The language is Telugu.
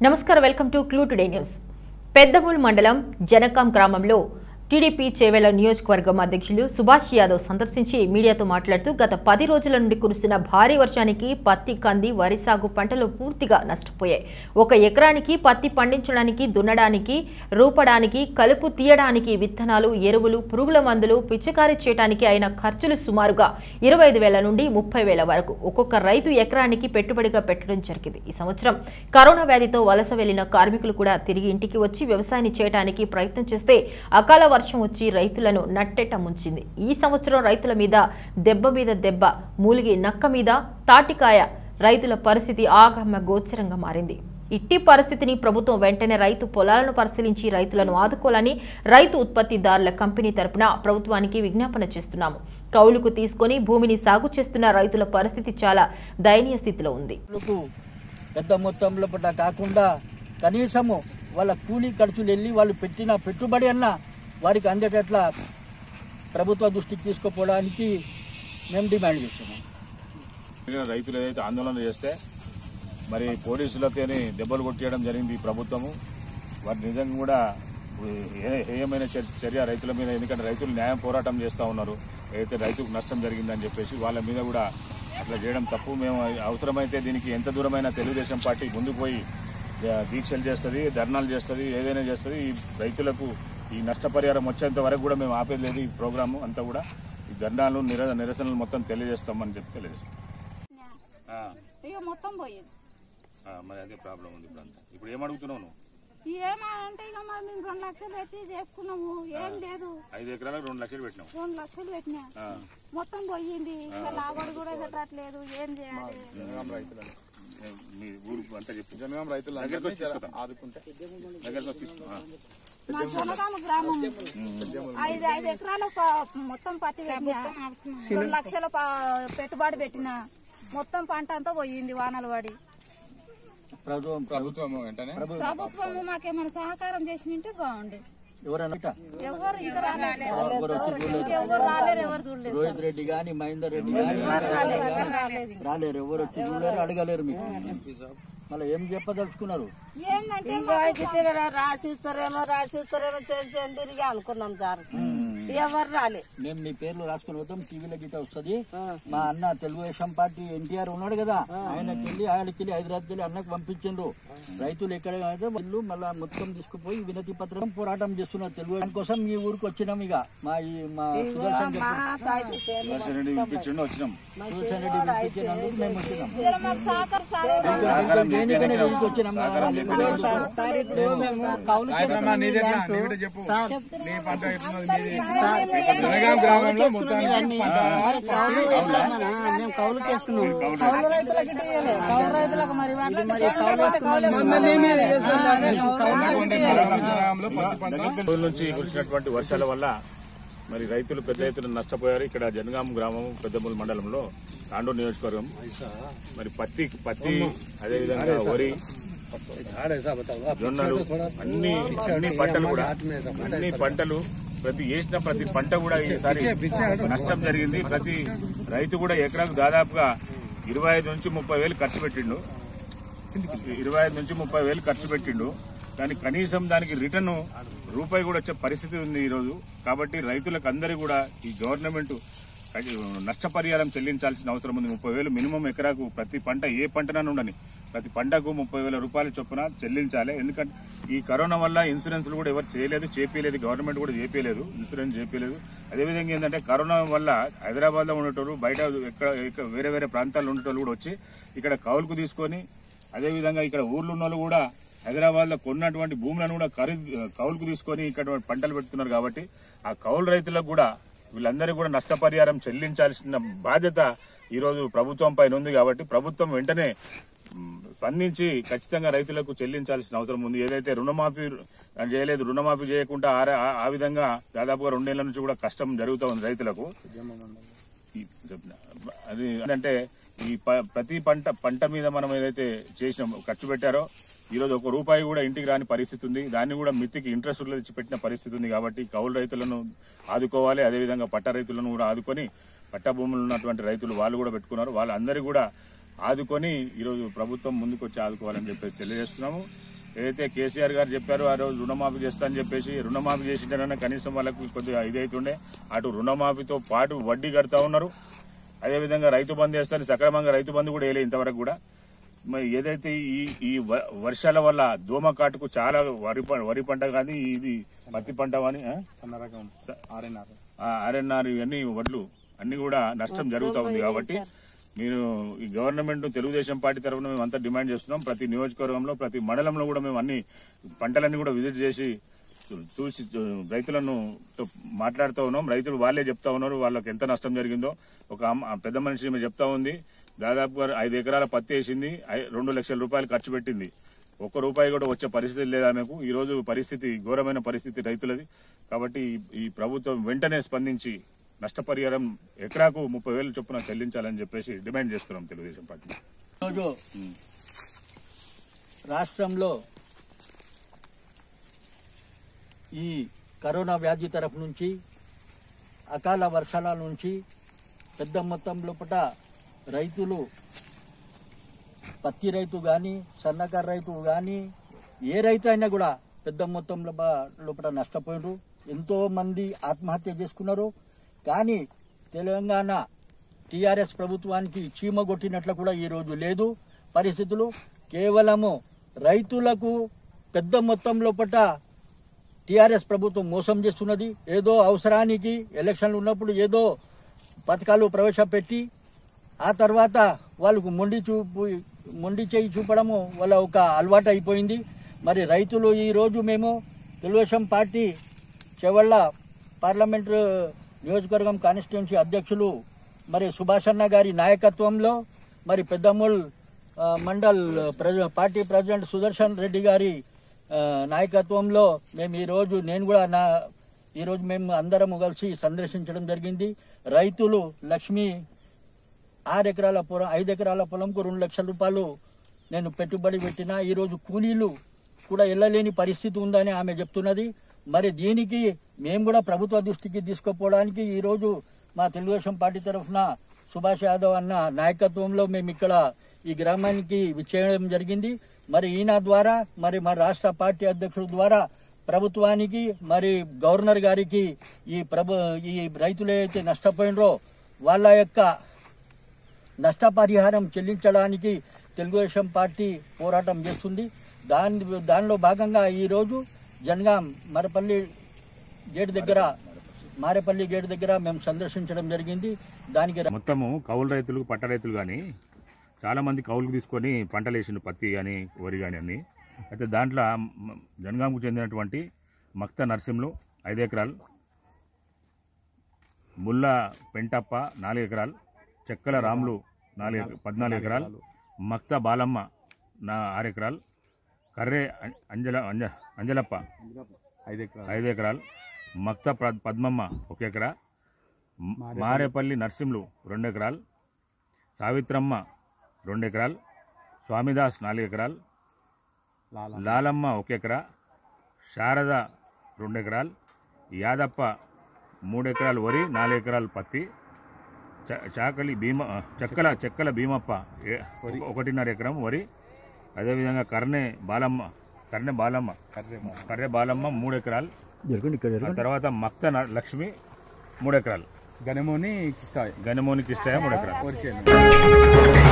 నమస్కారం welcome to clue today news Peddamul మండలం జనకాం గ్రామంలో టీడీపీ చేవెళ్ల నియోజకవర్గం అధ్యక్షులు సుభాష్ యాదవ్ సందర్శించి మీడియాతో మాట్లాడుతూ గత పది రోజుల నుండి కురుస్తున్న భారీ వర్షానికి పత్తి కంది వరి సాగు పంటలు పూర్తిగా నష్టపోయాయి ఒక ఎకరానికి పత్తి పండించడానికి దున్నడానికి రూపడానికి కలుపు తీయడానికి విత్తనాలు ఎరువులు పురుగుల మందులు పిచికారీ చేయడానికి అయిన ఖర్చులు సుమారుగా ఇరవై ఐదు వేల నుండి ముప్పై వేల వరకు ఒక్కొక్క రైతు ఎకరానికి పెట్టుబడిగా పెట్టడం జరిగింది ఈ సంవత్సరం కరోనా వ్యాధితో వలస వెళ్లిన కార్మికులు కూడా తిరిగి ఇంటికి వచ్చి వ్యవసాయాన్ని చేయడానికి ప్రయత్నం చేస్తే అకాల వర్షం వచ్చి రైతులను నట్టెట ముంచింది ఈ సంవత్సరం రైతుల మీద దెబ్బ మీద దెబ్బ మూలిగి నక్క మీద తాటికాయ రైతుల పరిస్థితి ఆగమ్య గోచరంగా మారింది ఇట్టి పరిస్థితిని ప్రభుత్వం వెంటనే రైతు పొలాలను పరిశీలించి రైతులను ఆదుకోవాలని రైతు ఉత్పత్తిదారుల కంపెనీ తరపున ప్రభుత్వానికి విజ్ఞాపన చేస్తున్నాము కౌలుకు తీసుకొని భూమిని సాగు చేస్తున్న రైతుల పరిస్థితి చాలా దయనీయ స్థితిలో ఉంది రైతులకు పెద్ద మొత్తంలో పట్ల కాకుండా కనీసము వాళ్ళ కూలీ ఖర్చులు వెళ్ళి వాళ్ళు పెట్టిన పెట్టుబడి అన్న వారికి అందేటట్ల ప్రభుత్వ దృష్టికి తీసుకుపోవడానికి మేము డిమాండ్ చేస్తున్నాం మిగిలిన రైతులు ఏదైతే ఆందోళన చేస్తే మరి పోలీసులతోని దెబ్బలు కొట్టేయడం జరిగింది ఈ ప్రభుత్వము వారి నిజంగా కూడా ఏ- హేయమైన చర్- చర్య రైతుల మీద ఎందుకంటే రైతులు న్యాయం పోరాటం చేస్తూ ఉన్నారు ఏదైతే రైతుకు నష్టం జరిగిందని చెప్పేసి వాళ్ళ మీద కూడా అట్లా చేయడం తప్పు మేము అవసరమైతే దీనికి ఎంత దూరమైన తెలుగుదేశం పార్టీ ముందుకు పోయి ద- దీక్షలు చేస్తుంది ధర్నాలు చేస్తుంది ఏదైనా చేస్తుంది ఈ రైతులకు ఈ నష్టపరిహారం వచ్చేంత వరకు కూడా మేము ఆపేది లేదు ఈ ప్రోగ్రాము అంతా కూడా ఈ ధర్నాలు నిర నిరసనలు మొత్తం తెలియజేస్తామని చెప్పి తెలియజేస్తాం ఆ, ఇక మొత్తం పోయింది ఆ, మరి అదే ప్రాబ్లం ఉంది ఇప్పుడు అంతా ఇప్పుడు ఏం అడుగుతున్నావు నువ్వు ఏమంటే ఇక మరి మేము రెండు లక్షలు పెట్టి చేసుకున్నాము ఏం లేదు ఐదు ఎకరాలకు రెండు లక్షలు పెట్టినావు రెండు లక్షలు పెట్టినా ఆ, మొత్తం పోయింది ఇక లాభాలు కూడా పెట్టట్లేదు ఏం చేయాలి ఏ, మీ ఊరు అంతా చెప్పు జనగాం రైతులు దగ్గరకు వచ్చి తీసుకుంటాం ఆదుకుంటే దగ్గరకు వచ్చి తీసుకో ఆ. మా జనగామ గ్రామం ఐదు ఐదు ఎకరాల ప- మొత్తం పత్తి పెట్టినా రెండు లక్షల ప- పెట్టుబడి పెట్టిన మొత్తం పంట అంతా పోయింది వానలు పడి ప్రభుత్వం ప్రభుత్వం ప్రభుత్వము మాకేమైనా సహకారం చేసినంటే బాగుండే ఎవరైనా ఇట్లా ఎవరు ఇంకా రాలేదు ఎవరు వచ్చి చూడలేదు ఎవరు రాలేరు ఎవరు చూడలేదు రోహిత్ రెడ్డి కానీ మహేందర్ రెడ్డి కానీ రాలేదు రాలేరు ఎవరు వచ్చి చూడలేరు అడగలేరు మీకు మళ్ళీ ఏం చెప్పదలుచుకున్నారు ఏంటంటే ఇంకా అయితే రాసిస్తారేమో రాసిస్తారేమో చేసి తిరిగి అనుకున్నాం సార్ ఎవరు రాలే మేము మీ పేర్లు రాసుకుని పోతాం టీవీలో గిట్ట వస్తుంది మా అన్న తెలుగుదేశం పార్టీ ఎన్టీఆర్ ఉన్నాడు కదా ఆయనకి వెళ్ళి ఆయనకి వెళ్ళి హైదరాబాద్కి వెళ్ళి అన్నకు పంపించిండ్రు రైతులు ఎక్కడ అయితే వీళ్ళు మళ్ళా మొత్తం తీసుకుపోయి వినతి పత్రం పోరాటం చేస్తున్నారు తెలుగు కోసం ఈ ఊరికి వచ్చినాం ఇక మా ఈ మా సుదర్శన్ రెడ్డి- సుదర్శన్ రెడ్డి పిలిపించిండు వచ్చినాం సుదర్శన్ రెడ్డి పిలిపించినందుకు మేము వచ్చినాం మాకు సహకారం సార్ సహకారం దేనికైనా ఇంటికి వచ్చినాం కదా. జనగాం గ్రామంలో మొత్తానికి మేము కౌలు చేసుకున్నాం గ్రామంలో పత్తి పంట రోజుల నుంచి కురిసినటువంటి వర్షాల వల్ల మరి రైతులు పెద్ద ఎత్తున నష్టపోయారు ఇక్కడ జనగాం గ్రామం పెద్దమూల మండలంలో తాండూరు నియోజకవర్గం మరి పత్తి పత్తి అదేవిధంగా వరి జొన్నలు అన్ని అన్ని పంటలు కూడా అన్ని పంటలు ప్రతి వేసిన ప్రతి పంట కూడా ఈసారి నష్టం జరిగింది ప్రతి రైతు కూడా ఎకరాకు దాదాపుగా ఇరవై ఐదు నుంచి ముప్పై వేలు ఖర్చు పెట్టిండు ఇరవై ఐదు నుంచి ముప్పై వేలు ఖర్చు పెట్టిండు దానికి కనీసం దానికి రిటర్న్ రూపాయి కూడా వచ్చే పరిస్థితి ఉంది ఈరోజు కాబట్టి రైతులకు అందరికీ కూడా ఈ గవర్నమెంట్ నష్టపరిహారం చెల్లించాల్సిన అవసరం ఉంది ముప్పై వేలు మినిమం ఎకరాకు ప్రతి పంట ఏ పంటనైనా ఉండని ప్రతి పంటకు ముప్పై వేల రూపాయల చొప్పున చెల్లించాలి ఎందుకంటే ఈ కరోనా వల్ల ఇన్సూరెన్స్లు కూడా ఎవరు చేయలేదు చేపీయలేదు గవర్నమెంట్ కూడా చేపీయలేదు ఇన్సూరెన్స్ చేపీయలేదు అదేవిధంగా ఏంటంటే కరోనా వల్ల హైదరాబాద్ లో ఉండేటోళ్ళు బయట ఎక్కడ ఎక్కడ వేరే వేరే ప్రాంతాల్లో ఉండేటోళ్ళు కూడా వచ్చి ఇక్కడ కౌలుకు తీసుకొని అదేవిధంగా ఇక్కడ ఊర్లో ఉన్న వాళ్ళు కూడా హైదరాబాద్ లో కొన్నటువంటి భూములను కూడా ఖరీదు కౌలుకు తీసుకొని ఇక్కడ పంటలు పెడుతున్నారు కాబట్టి ఆ కౌలు రైతులకు కూడా వీళ్ళందరికీ కూడా నష్టపరిహారం చెల్లించాల్సిన బాధ్యత ఈ రోజు ప్రభుత్వం పైన ఉంది కాబట్టి ప్రభుత్వం వెంటనే మ్, స్పందించి ఖచ్చితంగా రైతులకు చెల్లించాల్సిన అవసరం ఉంది ఏదైతే రుణమాఫీ చేయలేదు రుణమాఫీ చేయకుండా ఆ- ఆ- ఆ విధంగా దాదాపుగా రెండేళ్ల నుంచి కూడా కష్టం జరుగుతూ ఉంది రైతులకు ఈ- చెప్పిన. అది ఏంటంటే ఈ ప- ప్రతి పంట పంట మీద మనం ఏదైతే చేసిన ఖర్చు పెట్టారో ఈ రోజు ఒక రూపాయి కూడా ఇంటికి రాని పరిస్థితి ఉంది దాన్ని కూడా మిత్తికి ఇంట్రెస్ట్ ఇచ్చి పెట్టిన పరిస్థితి ఉంది కాబట్టి కౌలు రైతులను ఆదుకోవాలి అదేవిధంగా పట్ట రైతులను కూడా ఆదుకొని పట్ట భూములు ఉన్నటువంటి రైతులు వాళ్ళు కూడా పెట్టుకున్నారు వాళ్ళందరూ కూడా ఆదుకొని ఈరోజు ప్రభుత్వం ముందుకు వచ్చి ఆదుకోవాలని చెప్పి తెలియజేస్తున్నాము ఏదైతే కేసీఆర్ గారు చెప్పారో ఆ రోజు రుణమాఫీ చేస్తా అని చెప్పేసి రుణమాఫీ చేసింటేనన్నా కనీసం వాళ్ళకు కొద్దిగా ఇదైతుండే అటు రుణమాఫీతో పాటు వడ్డీ కడతా ఉన్నారు అదేవిధంగా రైతు బంధు చేస్తారని సక్రమంగా రైతు బంధు కూడా వేయలేదు ఇంతవరకు కూడా మరి ఏదైతే ఈ ఈ వ- వర్షాల వల్ల దోమ కాటుకు చాలా వరి ప- వరి పంట కానీ ఇది పత్తి పంట కానీ ఆ? సన్న రకం ఆర్ఎన్ఆర్ ఆ ఆర్ఎన్ఆర్ ఇవన్నీ వడ్లు అన్ని కూడా నష్టం జరుగుతూ ఉంది కాబట్టి మీరు ఈ గవర్నమెంట్ తెలుగుదేశం పార్టీ తరఫున మేము అంతా డిమాండ్ చేస్తున్నాం ప్రతి నియోజకవర్గంలో ప్రతి మండలంలో కూడా మేము అన్ని పంటలన్నీ కూడా విజిట్ చేసి చూ- చూసి చూ- రైతులను తో మాట్లాడుతూ ఉన్నాం రైతులు వాళ్ళే చెప్తా ఉన్నారు వాళ్ళకి ఎంత నష్టం జరిగిందో ఒక అమ్మ- ఆ పెద్ద మనిషి ఈమె చెప్తా ఉంది దాదాపుగా ఐదు ఎకరాల పత్తి వేసింది ఐ- రెండు లక్షల రూపాయలు ఖర్చు పెట్టింది ఒక్క రూపాయి కూడా వచ్చే పరిస్థితి లేదు ఆమెకు ఈ రోజు పరిస్థితి ఘోరమైన పరిస్థితి రైతులది కాబట్టి ఈ- ఈ ప్రభుత్వం వెంటనే స్పందించి నష్టపరిహారం ఎకరాకు ముప్పై వేలు చొప్పున చెల్లించాలని చెప్పేసి డిమాండ్ చేస్తున్నాం తెలుగుదేశం పార్టీ ఈరోజు రాష్ట్రంలో ఈ కరోనా వ్యాధి తరఫు నుంచి అకాల వర్షాల నుంచి పెద్ద మొత్తం లోపల రైతులు పత్తి రైతు కానీ సన్నకారు రైతు కానీ ఏ రైతు అయినా కూడా పెద్ద మొత్తంలో బా- లోపల నష్టపోయారు ఎంతో మంది ఆత్మహత్య చేసుకున్నారు కానీ తెలంగాణ టీఆర్ఎస్ ప్రభుత్వానికి చీమ కొట్టినట్లు కూడా ఈరోజు లేదు పరిస్థితులు కేవలము రైతులకు పెద్ద మొత్తం లోపల టీఆర్ఎస్ ప్రభుత్వం మోసం చేస్తున్నది ఏదో అవసరానికి ఎలక్షన్లు ఉన్నప్పుడు ఏదో పథకాలు ప్రవేశపెట్టి ఆ తర్వాత వాళ్ళకు మొండి చూపు మొండి చేయి చూపడము వాళ్ళ ఒక అలవాటు అయిపోయింది మరి రైతులు ఈరోజు మేము తెలుగుదేశం పార్టీ చెవళ్ళ పార్లమెంట్ నియోజకవర్గం కాన్స్టిట్యున్సీ అధ్యక్షులు మరి సుభాష్ అన్న గారి నాయకత్వంలో మరి పెద్దమూల్ ఆ, mandal pres- party president Sudarshan Reddy గారి ఆ, నాయకత్వంలో మేము ఈరోజు నేను కూడా నా ఈరోజు మేము అందరం కలిసి సందర్శించడం జరిగింది రైతులు లక్ష్మీ ఆరు ఎకరాల పొలం ఐదు ఎకరాల పొలంకు రెండు లక్షల రూపాయలు నేను పెట్టుబడి పెట్టిన ఈరోజు కూలీలు కూడా వెళ్ళలేని పరిస్థితి ఉందని ఆమె చెప్తున్నది మరి దీనికి మేము కూడా ప్రభుత్వ దృష్టికి తీసుకుపోవడానికి ఈరోజు మా తెలుగుదేశం పార్టీ తరఫున సుభాష్ యాదవ్ అన్న నాయకత్వంలో మేము ఇక్కడ ఈ గ్రామానికి విచ్చేయడం జరిగింది మరి ఈయన ద్వారా మరి మా రాష్ట్ర పార్టీ అధ్యక్షుల ద్వారా ప్రభుత్వానికి మరి గవర్నర్ గారికి ఈ ప్రభు ఈ రైతులు ఏదైతే నష్టపోయినరో వాళ్ళ యొక్క నష్టపరిహారం చెల్లించడానికి తెలుగుదేశం పార్టీ పోరాటం చేస్తుంది దాని దానిలో భాగంగా ఈరోజు జనగాం మరపల్లి గేటు దగ్గర మారేపల్లి గేటు దగ్గర మేము సందర్శించడం జరిగింది దానికి ర- మొత్తము కౌలు రైతులు పట్ట రైతులు కానీ చాలా మంది కౌలుకు తీసుకొని పంటలు వేసిండు పత్తి కానీ వరి కానీ అన్ని అయితే దాంట్లో మ- జనగాంకు చెందినటువంటి మక్త నర్సింలు ఐదు ఎకరాలు ముల్ల పెంటప్ప నాలుగు ఎకరాలు చెక్కల రాములు నాలుగు ఎక- పద్నాలుగు ఎకరాలు మక్త బాలమ్మ నా ఆరు ఎకరాలు కర్రే అం- అంజల అంజ అంజలప్ప ఐదు ఎకరాలు ఐదు ఎకరాలు మక్త ప్ర- పద్మమ్మ ఒక ఎకరా మ- మారేపల్లి నర్సింలు రెండు ఎకరాలు సావిత్రమ్మ రెండు ఎకరాలు స్వామిదాస్ నాలుగు ఎకరాలు లాలా లాలమ్మ ఒక ఎకరా శారద రెండు ఎకరాలు యాదప్ప మూడు ఎకరాలు వరి నాలుగు ఎకరాలు పత్తి చ- చాకలి భీమ చెక్కల చెక్కల భీమప్ప ఏ- ఒక- ఒకటిన్నర ఎకరం వరి అదేవిధంగా కర్ణె బాలమ్మ కర్ణె బాలమ్మ కర్రె బాలమ్మ మూడు ఎకరాలు ఆ తర్వాత మక్త న- లక్ష్మి మూడు ఎకరాలు గనమోని కిస్తాయి గణమోని కిష్టయ్య మూడు ఎకరాలు పరిచయం